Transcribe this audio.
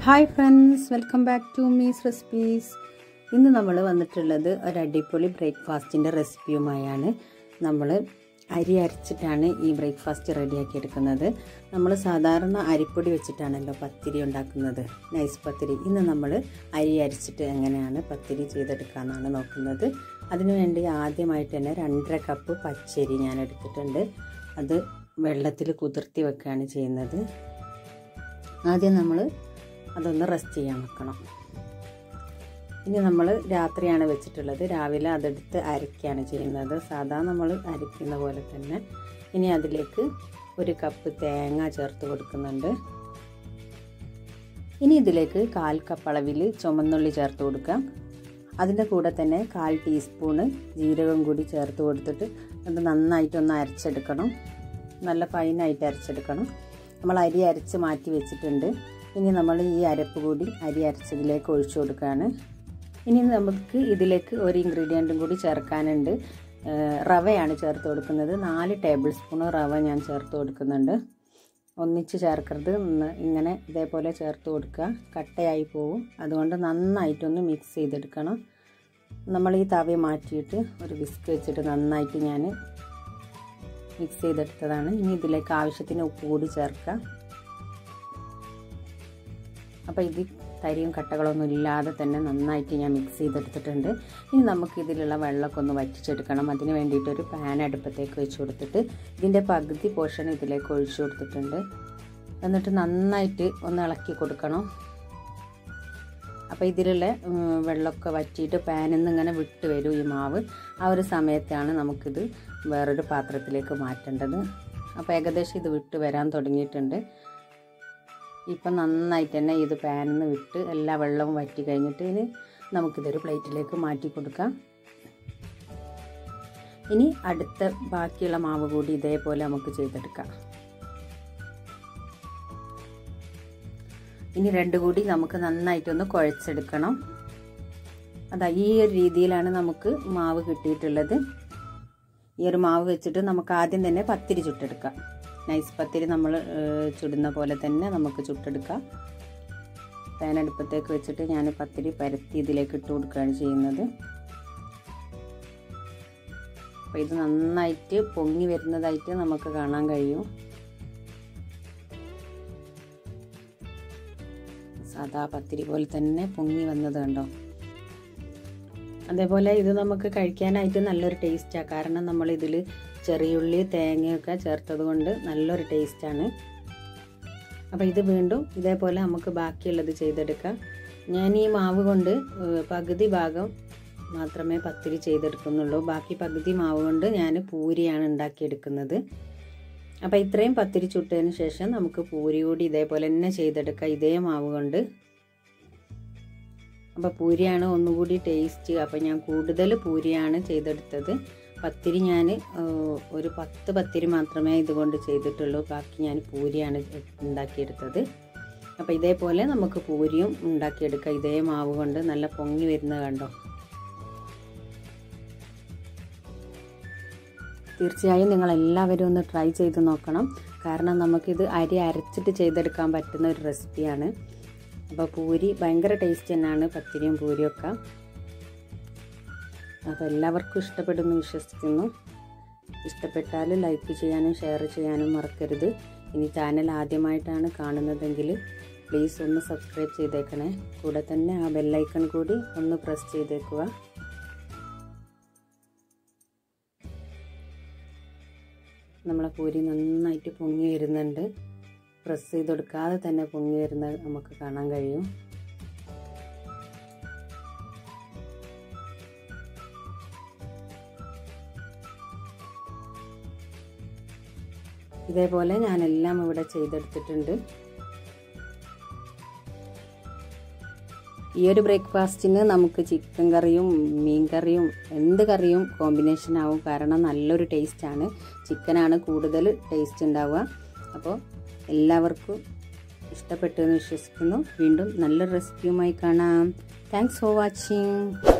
hi friends welcome back to Mees recipes ഇന്ന് നമ്മൾ വന്നിട്ടുള്ളത് ഒരു അടിപൊളി ബ്രേക്ക്ഫാസ്റ്റിൻ്റെ റെസിപ്പിയുമായാണ് നമ്മൾ അരി അരച്ചിട്ടാണ് ഈ ബ്രേക്ക്ഫാസ്റ്റ് റെഡിയാക്കി എടുക്കുന്നത് നമ്മൾ സാധാരണ അരിപ്പൊടി വെച്ചിട്ടാണല്ലോ പത്തിരി ഉണ്ടാക്കുന്നത് നൈസ് പത്തിരി ഇന്ന് നമ്മൾ അരി അരച്ചിട്ട് എങ്ങനെയാണ് പത്തിരി ചെയ്തെടുക്കാമെന്നാണ് നോക്കുന്നത് അതിനുവേണ്ടി ആദ്യമായിട്ട് തന്നെ രണ്ടര കപ്പ് പച്ചരി ഞാൻ എടുത്തിട്ടുണ്ട് അത് വെള്ളത്തിൽ കുതിർത്തി വെക്കുകയാണ് ചെയ്യുന്നത് ആദ്യം നമ്മൾ അതൊന്ന് റെസ്റ്റ് ചെയ്യാൻ വെക്കണം ഇനി നമ്മൾ രാത്രിയാണ് വെച്ചിട്ടുള്ളത് രാവിലെ അതെടുത്ത് അരയ്ക്കുകയാണ് ചെയ്യുന്നത് സാധാ നമ്മൾ അരയ്ക്കുന്ന പോലെ തന്നെ ഇനി അതിലേക്ക് ഒരു കപ്പ് തേങ്ങ ചേർത്ത് കൊടുക്കുന്നുണ്ട് ഇനി ഇതിലേക്ക് കാൽ കപ്പ് അളവിൽ ചുമന്നുള്ളി ചേർത്ത് കൊടുക്കാം അതിൻ്റെ കൂടെ തന്നെ കാൽ ടീസ്പൂണ് ജീരകം കൂടി ചേർത്ത് കൊടുത്തിട്ട് അത് നന്നായിട്ടൊന്ന് അരച്ചെടുക്കണം നല്ല ഫൈനായിട്ട് അരച്ചെടുക്കണം നമ്മൾ അരി അരച്ച് മാറ്റി വെച്ചിട്ടുണ്ട് ഇനി നമ്മൾ ഈ അരപ്പ് കൂടി അരി അരച്ചതിലേക്ക് ഒഴിച്ചു കൊടുക്കുകയാണ് ഇനി നമുക്ക് ഇതിലേക്ക് ഒരു ഇൻഗ്രീഡിയൻറ്റും കൂടി ചേർക്കാനുണ്ട് റവയാണ് ചേർത്ത് കൊടുക്കുന്നത് നാല് ടേബിൾ സ്പൂൺ റവ ഞാൻ ചേർത്ത് കൊടുക്കുന്നുണ്ട് ഒന്നിച്ച് ചേർക്കരുത് ഇങ്ങനെ ഇതേപോലെ ചേർത്ത് കൊടുക്കുക കട്ടയായി പോവും അതുകൊണ്ട് നന്നായിട്ടൊന്ന് മിക്സ് ചെയ്തെടുക്കണം നമ്മൾ ഈ തവി മാറ്റിയിട്ട് ഒരു വിസ്ക് വെച്ചിട്ട് നന്നായിട്ട് ഞാൻ മിക്സ് ചെയ്തെടുത്തതാണ് ഇനി ഇതിലേക്ക് ആവശ്യത്തിന് ഉപ്പ് കൂടി ചേർക്കുക അപ്പോൾ ഇത് തരിയും കട്ടകളൊന്നും ഇല്ലാതെ തന്നെ നന്നായിട്ട് ഞാൻ മിക്സ് ചെയ്തെടുത്തിട്ടുണ്ട് ഇനി നമുക്ക് ഇതിലുള്ള വെള്ളമൊക്കെ ഒന്ന് വറ്റിച്ചെടുക്കണം അതിന് വേണ്ടിയിട്ടൊരു പാൻ അടുപ്പത്തേക്ക് വെച്ച് കൊടുത്തിട്ട് ഇതിൻ്റെ പകുതി പോർഷൻ ഇതിലേക്ക് ഒഴിച്ചു കൊടുത്തിട്ടുണ്ട് എന്നിട്ട് നന്നായിട്ട് ഒന്ന് ഇളക്കി കൊടുക്കണം അപ്പോൾ ഇതിലുള്ള വെള്ളമൊക്കെ വറ്റിയിട്ട് പാനിൽ നിന്ന് ഇങ്ങനെ വിട്ട് വരും ഈ മാവ് ആ ഒരു സമയത്താണ് നമുക്കിത് വേറൊരു പാത്രത്തിലേക്ക് മാറ്റേണ്ടത് അപ്പോൾ ഏകദേശം ഇത് വിട്ട് വരാൻ തുടങ്ങിയിട്ടുണ്ട് ഇപ്പം നന്നായിട്ട് തന്നെ ഇത് പാനിൽ നിന്ന് വിട്ട് എല്ലാ വെള്ളവും വറ്റി കഴിഞ്ഞിട്ട് ഇനി നമുക്കിതൊരു പ്ലേറ്റിലേക്ക് മാറ്റി കൊടുക്കാം ഇനി അടുത്ത ബാക്കിയുള്ള മാവ് കൂടി ഇതേപോലെ നമുക്ക് ചെയ്തെടുക്കാം ഇനി രണ്ട് കൂടി നമുക്ക് നന്നായിട്ടൊന്ന് കുഴച്ചെടുക്കണം അതാ ഈ ഒരു രീതിയിലാണ് നമുക്ക് മാവ് കിട്ടിയിട്ടുള്ളത് ഈ ഒരു മാവ് വെച്ചിട്ട് നമുക്ക് ആദ്യം തന്നെ പത്തിരി ചുട്ടെടുക്കാം നൈസ് പത്തിരി നമ്മൾ ചുടുന്ന പോലെ തന്നെ നമുക്ക് ചുട്ടെടുക്കാം പാൻ അടുപ്പത്തേക്ക് വെച്ചിട്ട് ഞാൻ പത്തിരി പരത്തി ഇതിലേക്ക് ഇട്ട് കൊടുക്കുകയാണ് ചെയ്യുന്നത് അപ്പോൾ ഇത് നന്നായിട്ട് പൊങ്ങി വരുന്നതായിട്ട് നമുക്ക് കാണാൻ കഴിയും സാധാ പത്തിരി പോലെ തന്നെ പൊങ്ങി വന്നത് കണ്ടോ അതേപോലെ ഇത് നമുക്ക് കഴിക്കാനായിട്ട് നല്ലൊരു ടേസ്റ്റാണ് കാരണം നമ്മൾ ഇതിൽ ചെറിയുള്ളി തേങ്ങയൊക്കെ ചേർത്തത് കൊണ്ട് നല്ലൊരു ടേസ്റ്റാണ് അപ്പോൾ ഇത് വീണ്ടും ഇതേപോലെ നമുക്ക് ബാക്കിയുള്ളത് ചെയ്തെടുക്കാം ഞാൻ ഈ മാവ് കൊണ്ട് പകുതി ഭാഗം മാത്രമേ പത്തിരി ചെയ്തെടുക്കുന്നുള്ളൂ ബാക്കി പകുതി മാവ് കൊണ്ട് ഞാൻ പൂരിയാണ് ഉണ്ടാക്കിയെടുക്കുന്നത് അപ്പോൾ ഇത്രയും പത്തിരി ചുട്ടതിന് ശേഷം നമുക്ക് പൂരി കൂടി ഇതേപോലെ തന്നെ ചെയ്തെടുക്കാം ഇതേ മാവ് കൊണ്ട് അപ്പോൾ പൂരിയാണ് ഒന്നുകൂടി ടേസ്റ്റ് അപ്പോൾ ഞാൻ കൂടുതൽ പൂരിയാണ് ചെയ്തെടുത്തത് പത്തിരി ഞാൻ ഒരു പത്ത് പത്തിരി മാത്രമേ ഇതുകൊണ്ട് ചെയ്തിട്ടുള്ളൂ ബാക്കി ഞാൻ പൂരിയാണ് ഉണ്ടാക്കിയെടുത്തത് അപ്പോൾ ഇതേപോലെ നമുക്ക് പൂരിയും ഉണ്ടാക്കിയെടുക്കാം ഇതേ മാവ് കൊണ്ട് നല്ല പൊങ്ങി വരുന്നത് കണ്ടോ തീർച്ചയായും നിങ്ങൾ എല്ലാവരും ഒന്ന് ട്രൈ ചെയ്ത് നോക്കണം കാരണം നമുക്കിത് അരി അരച്ചിട്ട് ചെയ്തെടുക്കാൻ പറ്റുന്ന ഒരു റെസിപ്പിയാണ് അപ്പോൾ പൂരി ഭയങ്കര ടേസ്റ്റ് തന്നെയാണ് പത്തിരിയും പൂരിയും ഒക്കെ അപ്പോൾ എല്ലാവർക്കും ഇഷ്ടപ്പെടുന്നു വിശ്വസിക്കുന്നു ഇഷ്ടപ്പെട്ടാൽ ലൈക്ക് ചെയ്യാനും ഷെയർ ചെയ്യാനും മറക്കരുത് ഇനി ചാനൽ ആദ്യമായിട്ടാണ് കാണുന്നതെങ്കിൽ പ്ലീസ് ഒന്ന് സബ്സ്ക്രൈബ് ചെയ്തേക്കണേ കൂടെ തന്നെ ആ ബെല്ലൈക്കൺ കൂടി ഒന്ന് പ്രസ് ചെയ്തേക്കുക നമ്മളെ പൂരി നന്നായിട്ട് പൊങ്ങി വരുന്നുണ്ട് പ്രസ് ചെയ്ത് കൊടുക്കാതെ തന്നെ പൊങ്ങി വരുന്നത് നമുക്ക് കാണാൻ കഴിയും ഇതേപോലെ ഞാനെല്ലാം ഇവിടെ ചെയ്തെടുത്തിട്ടുണ്ട് ഈ ഒരു ബ്രേക്ക്ഫാസ്റ്റിന് നമുക്ക് ചിക്കൻ കറിയും മീൻ കറിയും എന്ത് കറിയും കോമ്പിനേഷൻ ആവും കാരണം നല്ലൊരു ടേസ്റ്റാണ് ചിക്കനാണ് കൂടുതൽ ടേസ്റ്റ് ഉണ്ടാവുക അപ്പോൾ എല്ലാവർക്കും ഇഷ്ടപ്പെട്ടു എന്ന് വിശ്വസിക്കുന്നു വീണ്ടും നല്ലൊരു റെസിപ്പിയുമായി കാണാം താങ്ക്സ് ഫോർ വാച്ചിങ്